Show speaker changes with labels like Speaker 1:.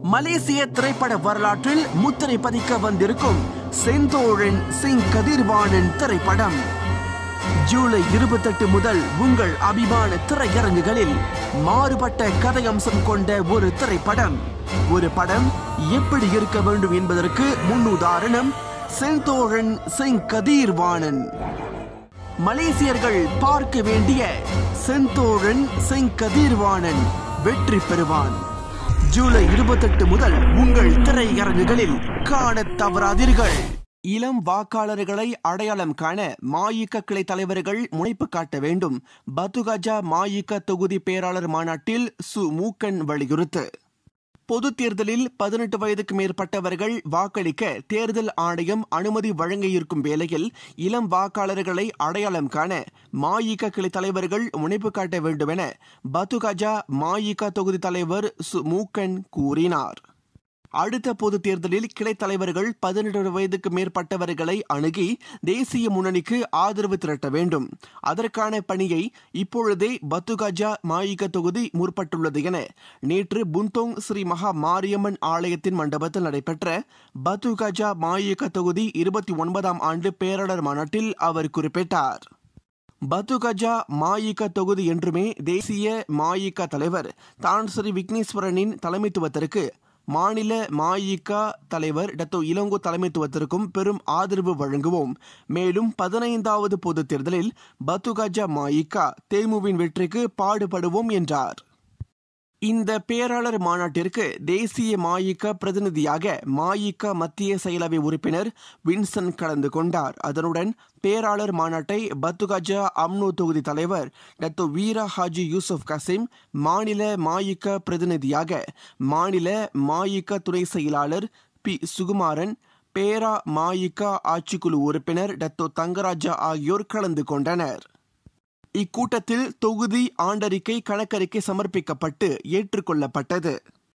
Speaker 1: மலேசிய திரைப்பட வரலாற்றில் முத்திரை பதிக்க வந்திருக்கும் செந்தோழன் சிங் கதிர்வாணன் திரைப்படம் ஜூலை இருபத்தெட்டு முதல் உங்கள் அபிமான திரையரங்குகளில் மாறுபட்ட கதையம்சம் கொண்ட ஒரு திரைப்படம் ஒரு படம் எப்படி இருக்க வேண்டும் என்பதற்கு முன்னுதாரணம் செந்தோழன் சிங் கதிர்வாணன் மலேசியர்கள் பார்க்க வேண்டிய செந்தோழன் சிங் கதிர்வாணன் வெற்றி பெறுவான் ஜூலை இருபத்தெட்டு முதல் உங்கள் திரையரங்குகளில் காணத் தவறாதீர்கள் இளம் வாக்காளர்களை அடையாளம் காண மாயிக்க கிளை தலைவர்கள் முனைப்பு காட்ட வேண்டும் பத்துகஜா மாயிக்க தொகுதி பேராளர் மாநாட்டில் சு மூக்கன் வலியுறுத்து பொது தேர்தலில் பதினெட்டு வயதுக்கு மேற்பட்டவர்கள் வாக்களிக்க தேர்தல் ஆணையம் அனுமதி வழங்க இருக்கும் வேளையில் இளம் வாக்காளர்களை அடையாளம் காண மாயிக கிளை தலைவர்கள் முனைப்பு காட்ட வேண்டும் என பத்துகஜா மாயிக தொகுதி தலைவர் சு மூக்கன் கூறினார் அடுத்த பொது தேர்தலில் கிளை தலைவர்கள் பதினெட்டு வயதுக்கு மேற்பட்டவர்களை அணுகி தேசிய முன்னணிக்கு ஆதரவு திரட்ட வேண்டும் அதற்கான பணியை இப்பொழுதே பத்துகஜா மாயிக தொகுதி முற்பட்டுள்ளது என நேற்று புந்தோங் ஸ்ரீ மகா மாரியம்மன் ஆலயத்தின் மண்டபத்தில் நடைபெற்ற பத்துகஜா மாயிக தொகுதி இருபத்தி ஒன்பதாம் ஆண்டு பேராளர் மாநாட்டில் அவர் குறிப்பிட்டார் பத்துகஜா மாயிக தொகுதி என்றுமே தேசிய மாயிக தலைவர் தான் ஸ்ரீ விக்னேஸ்வரனின் தலைமைத்துவத்திற்கு மாநில மாயிகா தலைவர் டத்தோ இளங்கோ தலைமைத்துவத்திற்கும் பெரும் ஆதரவு வழங்குவோம் மேலும் பதினைந்தாவது பொது தேர்தலில் பத்துகஜா மாயிகா தேமுவின் வெற்றிக்கு பாடுபடுவோம் என்றார் இந்த பேராளர் மாநாட்டிற்கு தேசிய மாயிக்க பிரதிநிதியாக மாயிக்க மத்திய செயலவை உறுப்பினர் வின்சன் கலந்து கொண்டார் அதனுடன் பேராளர் மாநாட்டை பத்துகஜா அம்னோ தொகுதி தலைவர் Datuk Wira Haji Yusuf Kasim மாநில மாயிக்க பிரதிநிதியாக மாநில மாயிக்க துணை செயலாளர் பி சுகுமாரன் பேரா மாயிக்கா ஆட்சிக்குழு உறுப்பினர் டத்தோ தங்கராஜா ஆகியோர் கலந்து கொண்டனர் இக்கூட்டத்தில் தொகுதி ஆண்டறிக்கை கணக்கறிக்கை சமர்ப்பிக்கப்பட்டு ஏற்றுக்கொள்ளப்பட்டது